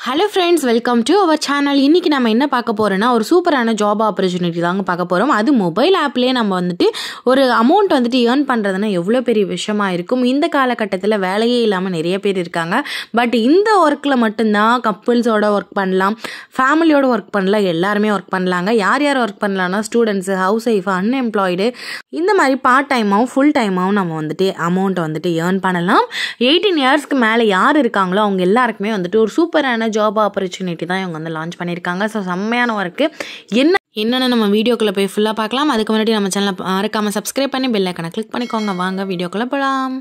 hello friends welcome to our channel இன்றைக்கி நம்ம என்ன பார்க்க போகிறோன்னா ஒரு சூப்பரான ஜாப் ஆப்பர்ச்சுனிட்டி தாங்க பார்க்க போகிறோம் அது மொபைல் ஆப்லேயே நம்ம வந்துட்டு ஒரு அமௌண்ட் வந்துட்டு ஏர்ன் பண்ணுறதுனா எவ்வளோ பெரிய விஷயமா இருக்கும் இந்த காலகட்டத்தில் வேலையே இல்லாமல் நிறைய பேர் இருக்காங்க பட் இந்த ஒர்க்கில் மட்டும்தான் கப்புள்ஸோட ஒர்க் பண்ணலாம் ஃபேமிலியோட ஒர்க் பண்ணலாம் எல்லாருமே ஒர்க் பண்ணலாங்க யார் யார் ஒர்க் பண்ணலாம்னா ஸ்டூடெண்ட்ஸு ஹவுஸ் ஒய்ஃப் அன்எம்ப்ளாய்டு இந்த மாதிரி பார்ட் டைமாகவும் ஃபுல் டைமாகவும் நம்ம வந்துட்டு அமௌண்ட் வந்துட்டு ஏர்ன் பண்ணலாம் எயிட்டீன் இயர்ஸ்க்கு மேலே யார் இருக்காங்களோ அவங்க எல்லாருக்குமே வந்துட்டு ஒரு சூப்பரான ஜாப் ஆப்பர்ச்சுனிட்டி தான் இவங்க வந்து லான்ச் பண்ணியிருக்காங்க ஸோ செம்மையான ஒர்க்கு என்ன என்னென்ன நம்ம வீடியோக்குள்ளே போய் ஃபுல்லாக பார்க்கலாம் அதுக்கு முன்னாடி நம்ம சேனலை மறக்காமல் சப்ஸ்கிரைப் பண்ணி பெல் ஐக்கனை கிளிக் பண்ணிக்கோங்க வாங்க வீடியோக்குள்ளே போகலாம்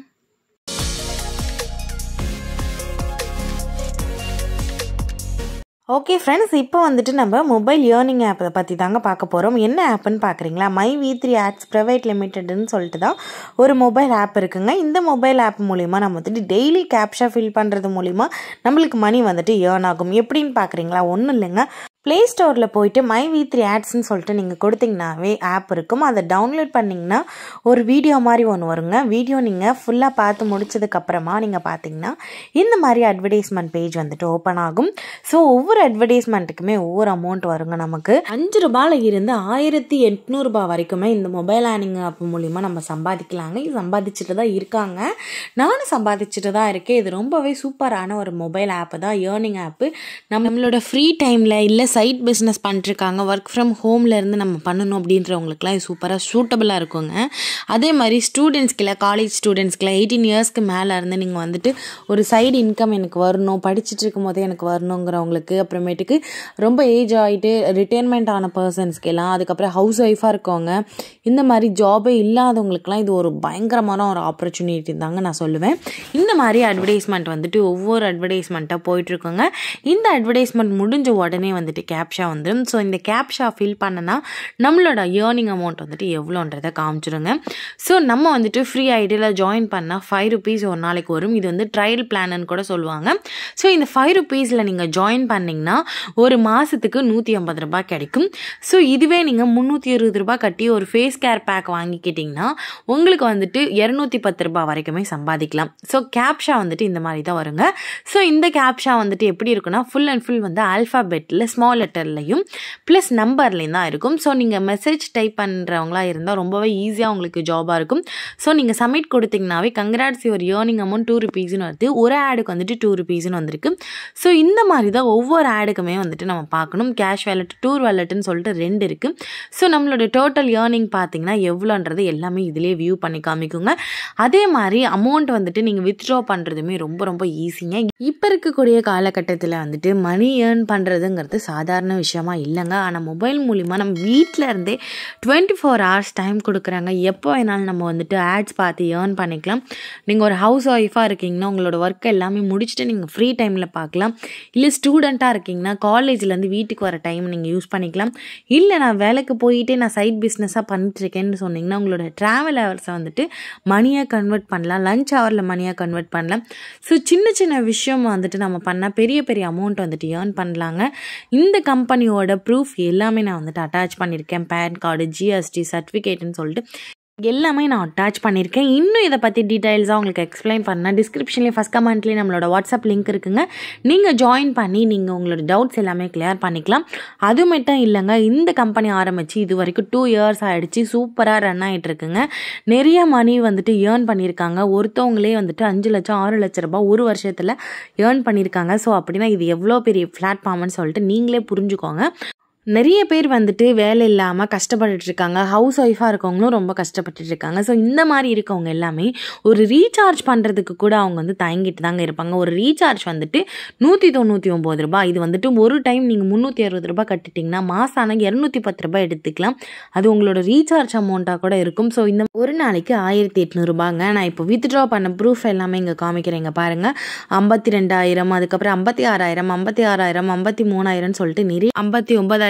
ஓகே ஃப்ரெண்ட்ஸ் இப்போ வந்துட்டு நம்ம மொபைல் ஏர்னிங் ஆப்பை பற்றி தாங்க பார்க்க போகிறோம் என்ன ஆப்புன்னு பார்க்குறீங்களா my V three ads private லிமிட்டட்னு சொல்லிட்டு தான் ஒரு மொபைல் ஆப் இருக்குங்க இந்த மொபைல் ஆப் மூலிமா நம்ம வந்துட்டு டெய்லி கேப்ஷா ஃபில் பண்ணுறது மூலிமா நம்மளுக்கு மணி வந்துட்டு ஏர்ன் ஆகும் எப்படின்னு பார்க்குறீங்களா ஒன்றும் இல்லைங்க ப்ளே ஸ்டோரில் போயிட்டு மை வி த்ரீ ஆட்ஸ்ன்னு சொல்லிட்டு நீங்கள் கொடுத்தீங்கன்னாவே ஆப் இருக்கும் அதை டவுன்லோட் பண்ணிங்கன்னா ஒரு வீடியோ மாதிரி ஒன்று வருங்க வீடியோ நீங்கள் ஃபுல்லாக பார்த்து முடிச்சதுக்கப்புறமா நீங்கள் பார்த்தீங்கன்னா இந்த மாதிரி அட்வர்டைஸ்மெண்ட் பேஜ் வந்துட்டு ஓப்பன் ஆகும் ஸோ ஒவ்வொரு அட்வர்டைஸ்மெண்ட்டுக்குமே ஒவ்வொரு அமௌண்ட் வருங்க நமக்கு அஞ்சு ரூபாயில் இருந்து ஆயிரத்தி எட்நூறுபா வரைக்குமே இந்த மொபைல் ஏர்னிங் ஆப் மூலிமா நம்ம சம்பாதிக்கலாங்க இது சம்பாதிச்சுட்டு தான் இருக்காங்க நானும் சம்பாதிச்சுட்டு தான் இருக்கேன் இது ரொம்பவே சூப்பரான ஒரு மொபைல் ஆப்பு தான் ஏர்னிங் ஆப்பு நம்மளோட ஃப்ரீ டைமில் இல்லை சைட் பிஸ்னஸ் பண்ணிட்டுருக்காங்க ஒர்க் ஃப்ரம் ஹோமில் இருந்து நம்ம பண்ணணும் அப்படின்றவங்களுக்குலாம் இது சூப்பராக சூட்டபுளாக இருக்குங்க அதே மாதிரி ஸ்டூடெண்ட்ஸ்க்குலாம் காலேஜ் ஸ்டூடெண்ட்ஸ்க்குலாம் எயிட்டீன் இயர்ஸ்க்கு மேலே இருந்து நீங்கள் வந்துட்டு ஒரு சைடு இன்கம் எனக்கு வரணும் படிச்சுட்டு இருக்கும் போதே எனக்கு வரணுங்கிறவங்களுக்கு அப்புறமேட்டுக்கு ரொம்ப ஏஜ் ஆகிட்டு ரிட்டையர்மெண்ட் ஆன பர்சன்ஸ்க்கு எல்லாம் அதுக்கப்புறம் ஹவுஸ் ஒய்ஃபாக இருக்கவங்க இந்த மாதிரி ஜாபே இல்லாதவங்களுக்குலாம் இது ஒரு பயங்கரமான ஒரு ஆப்பர்ச்சுனிட்டி தாங்க நான் சொல்லுவேன் இந்த மாதிரி அட்வர்டைஸ்மெண்ட் வந்துட்டு ஒவ்வொரு அட்வர்டைஸ்மெண்ட்டாக போயிட்டுருக்கோங்க இந்த அட்வர்டைஸ்மெண்ட் முடிஞ்ச உடனே வந்துட்டு கேப்ஷா வந்துடும் ஸோ இந்த கேப்ஷா ஃபில் பண்ணனா நம்மளோட ஏர்னிங் அமௌண்ட் வந்துட்டு எவ்வளோன்றதை காமிச்சிருங்க ஸோ நம்ம வந்துட்டு ஃப்ரீ ஐடியில் ஜாயின் பண்ணால் ஃபைவ் ருபீஸ் ஒரு நாளைக்கு வரும் இது வந்து ட்ரையல் பிளான்னு கூட சொல்லுவாங்க ஸோ இந்த ஃபைவ் ருபீஸில் நீங்கள் ஜாயின் பண்ணிங்கன்னா ஒரு மாதத்துக்கு நூற்றி ஐம்பது ரூபாய் கிடைக்கும் ஸோ இதுவே நீங்கள் முந்நூற்றி இருபது ரூபாய் கட்டி ஒரு ஃபேஸ் கேர் பேக் வாங்கிக்கிட்டிங்கன்னா உங்களுக்கு வந்துட்டு இரநூத்தி பத்து ரூபாய் வரைக்குமே சம்பாதிக்கலாம் ஸோ கேப்ஷா வந்துட்டு இந்த மாதிரி தான் வருங்க ஸோ இந்த கேப்ஷா வந்துட்டு எப்படி இருக்குன்னா ஃபுல் அண்ட் ஃபுல் வந்து ஆல்ஃபாபெட்டில் ஸ்மால் லெட்டர்லையும் ப்ளஸ் நம்பர்லேயும் தான் இருக்கும் ஸோ நீங்கள் மெசேஜ் டைப் பண்ணுறவங்களா இருந்தால் ரொம்பவே ஈஸியாக உங்களுக்கு ஜாபாக இருக்கும் ஸோ நீங்கள் சப்மிட் கொடுத்தீங்கனாவே congrats your earning amount two ருபீஸ்னு வருது ஒரு ஆடுக்கு வந்துட்டு டூ ருபீஸ்னு வந்திருக்கு ஸோ இந்த மாதிரி தான் ஒவ்வொரு ஆடுக்குமே வந்துட்டு நம்ம பார்க்கணும் கேஷ் வேலட் டூர் வேலட்னு சொல்லிட்டு ரெண்டு இருக்குது ஸோ நம்மளோட டோட்டல் ஏர்னிங் பார்த்தீங்கன்னா எவ்வளோன்றது எல்லாமே இதிலே வியூ பண்ணி காமிக்குங்க அதே மாதிரி அமௌண்ட் வந்துட்டு நீங்கள் வித்ட்ரா பண்ணுறதுமே ரொம்ப ரொம்ப ஈஸிங்க இப்போ இருக்கக்கூடிய காலகட்டத்தில் வந்துட்டு மணி ஏர்ன் பண்ணுறதுங்கிறது சாதாரண விஷயமா இல்லைங்க ஆனால் மொபைல் மூலிமா நம்ம வீட்டில் இருந்தே டுவெண்ட்டி ஃபோர் ஹவர்ஸ் டைம் கொடுக்குறாங்க எப்போ வேணாலும் நம்ம வந்துட்டு ஆட்ஸ் பார்த்து ஏர்ன் பண்ணிக்கலாம் நீங்கள் ஒரு ஹவுஸ் ஒய்ஃபாக இருக்கீங்கன்னா உங்களோட ஒர்க் எல்லாமே முடிச்சுட்டு நீங்கள் ஃப்ரீ டைமில் பார்க்கலாம் இல்லை ஸ்டூடெண்ட்டாக இருக்கீங்கன்னா காலேஜ்லேருந்து வீட்டுக்கு வர டைம் நீங்கள் யூஸ் பண்ணிக்கலாம் இல்லை நான் வேலைக்கு போயிட்டே நான் சைட் பிஸ்னஸாக பண்ணிட்டுருக்கேன்னு சொன்னீங்கன்னா உங்களோட ட்ராவல் ஹவர்ஸை வந்துட்டு மணியாக கன்வெர்ட் பண்ணலாம் லஞ்ச் ஹவரில் மணியாக கன்வெர்ட் பண்ணலாம் ஸோ சின்ன சின்ன விஷயம் வந்துட்டு நம்ம பண்ணால் பெரிய பெரிய அமௌண்ட் வந்துட்டு ஏர்ன் பண்ணலாங்க இந்த கம்பெனியோட ப்ரூஃப் எல்லாமே நான் வந்துட்டு அட்டாச் பண்ணியிருக்கேன் பேன் கார்டு ஜிஎஸ்டி சர்டிஃபிகேட்னு சொல்லிட்டு எல்லாமே நான் அட்டாச் பண்ணியிருக்கேன் இன்னும் இதை பற்றி டீட்டெயில்ஸாக உங்களுக்கு எக்ஸ்பிளைன் பண்ணேன் டிஸ்கிரிப்ஷன்லேயே ஃபஸ்ட் கமெண்ட்லேயே நம்மளோட வாட்ஸ்அப் லிங்க் இருக்குங்க நீங்கள் ஜாயின் பண்ணி நீங்கள் உங்களோட டவுட்ஸ் எல்லாமே கிளியர் பண்ணிக்கலாம் அது மட்டும் இல்லைங்க இந்த கம்பெனி ஆரம்பித்து இது வரைக்கும் டூ இயர்ஸ் ஆகிடுச்சு சூப்பராக ரன் ஆகிட்டு இருக்குங்க நிறைய மணி வந்துட்டு ஏர்ன் பண்ணியிருக்காங்க ஒருத்தவங்களே வந்துட்டு அஞ்சு லட்சம் ஆறு லட்ச ரூபாய் ஒரு வருஷத்தில் ஏர்ன் பண்ணியிருக்காங்க ஸோ அப்படின்னா இது எவ்வளோ பெரிய பிளாட்ஃபார்ம்னு சொல்லிட்டு நீங்களே புரிஞ்சுக்கோங்க நிறைய பேர் வந்துட்டு வேலை இல்லாமல் கஷ்டப்பட்டுட்டு இருக்காங்க ஹவுஸ் ஒய்ஃபாக இருக்கவங்களும் ரொம்ப கஷ்டப்பட்டுட்டு இருக்காங்க ஸோ இந்த மாதிரி இருக்கவங்க எல்லாமே ஒரு ரீசார்ஜ் பண்ணுறதுக்கு கூட அவங்க வந்து தயங்கிட்டு தாங்க இருப்பாங்க ஒரு ரீசார்ஜ் வந்துட்டு நூற்றி தொண்ணூற்றி ஒம்பது ரூபாய் இது வந்துட்டு ஒரு டைம் நீங்கள் முந்நூற்றி அறுபது ரூபாய் கட்டிட்டிங்கன்னா மாதம் ஆனால் இரநூத்தி பத்து ரூபாய் எடுத்துக்கலாம் அது உங்களோட ரீசார்ஜ் அமௌண்ட்டாக கூட இருக்கும் ஸோ இந்த ஒரு நாளைக்கு ஆயிரத்தி எட்நூறுபாங்க நான் இப்போ வித்ட்ரா பண்ண ப்ரூஃப் எல்லாமே இங்கே காமிக்கிறேங்க பாருங்கள் ஐம்பத்தி ரெண்டாயிரம் அதுக்கப்புறம் ஐம்பத்தி ஆறாயிரம் ஐம்பத்தி ஆறாயிரம் ஐம்பத்தி மூணாயிரம்னு சொல்லிட்டு நிறைய ஐம்பத்தி ஒன்பதாயிரம்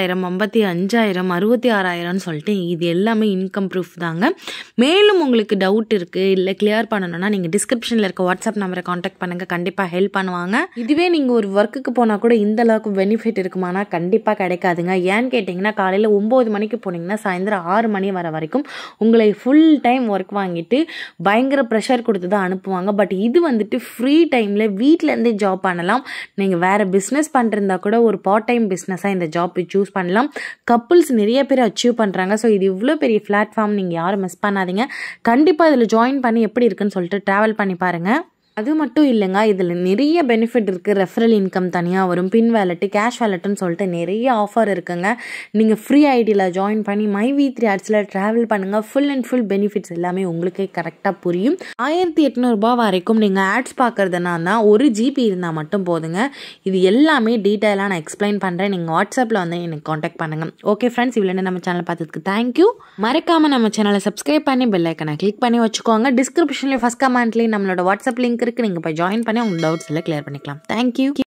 ஐம்பதாயிரம் ஐம்பத்தி அஞ்சாயிரம் அறுபத்தி ஆறாயிரம்னு சொல்லிட்டு இது எல்லாமே இன்கம் ப்ரூஃப் தாங்க மேலும் உங்களுக்கு டவுட் இருக்குது இல்லை கிளியர் பண்ணணும்னா நீங்கள் டிஸ்கிரிப்ஷனில் இருக்க வாட்ஸ்அப் நம்பரை காண்டாக்ட் பண்ணுங்கள் கண்டிப்பாக ஹெல்ப் பண்ணுவாங்க இதுவே நீங்கள் ஒரு ஒர்க்குக்கு போனால் கூட இந்த அளவுக்கு பெனிஃபிட் இருக்குமானா கண்டிப்பாக கிடைக்காதுங்க ஏன்னு கேட்டிங்கன்னா காலையில் ஒம்பது மணிக்கு போனீங்கன்னா சாயந்தரம் ஆறு மணி வர வரைக்கும் உங்களை ஃபுல் டைம் ஒர்க் வாங்கிட்டு பயங்கர ப்ரெஷர் கொடுத்து தான் அனுப்புவாங்க பட் இது வந்துட்டு ஃப்ரீ டைமில் வீட்டிலேருந்தே ஜாப் பண்ணலாம் நீங்கள் வேறு பிஸ்னஸ் பண்ணிருந்தா கூட ஒரு பார்ட் டைம் பிஸ்னஸாக இந்த ஜாப் சூஸ் பண்ணலாம் கப்புள்ஸ் நிறைய பேர் அச்சீவ் பண்ணுறாங்க ஸோ இது இவ்வளோ பெரிய பிளாட்ஃபார்ம் நீங்கள் யாரும் மிஸ் பண்ணாதீங்க கண்டிப்பாக இதில் ஜாயின் பண்ணி எப்படி இருக்குன்னு சொல்லிட்டு ட்ராவல் பண்ணி பாருங்கள் அது மட்டும் இல்லைங்க இதில் நிறைய பெனிஃபிட் இருக்குது ரெஃபரல் இன்கம் தனியாக வரும் பின் வேலெட்டு கேஷ் வேலெட்டுன்னு சொல்லிட்டு நிறைய ஆஃபர் இருக்குங்க நீங்கள் ஃப்ரீ ஐடியில் ஜாயின் பண்ணி மை வி த்ரீ ஆட்ஸில் ட்ராவல் பண்ணுங்கள் ஃபுல் அண்ட் ஃபுல் பெனிஃபிட்ஸ் எல்லாமே உங்களுக்கே கரெக்டாக புரியும் ஆயிரத்தி எட்நூறுபா வரைக்கும் நீங்கள் ஆட்ஸ் பார்க்குறதுனா தான் ஒரு ஜிபி இருந்தால் மட்டும் போதுங்க இது எல்லாமே டீட்டெயிலாக நான் எக்ஸ்பிளைன் பண்ணுறேன் நீங்கள் வாட்ஸ்அப்பில் வந்து எனக்கு காண்டாக்ட் பண்ணுங்கள் ஓகே ஃப்ரெண்ட்ஸ் இவ்வளோ நம்ம சேனல் பார்த்ததுக்கு தேங்க்யூ மறக்காமல் நம்ம சேனலை சப்ஸ்கிரைப் பண்ணி பெல் ஐக்கனை கிளிக் பண்ணி வச்சுக்கோங்க டிஸ்கிரிப்ஷன்லேயும் ஃபஸ்ட் கமெண்ட்லேயும் நம்மளோட வாட்ஸ்அப் லிங்க் இருக்குது நீங்கள் போய் ஜாயின் பண்ணி உங்கள் டவுட்ஸ் எல்லாம் கிளியர் பண்ணிக்கலாம் தேங்க்யூ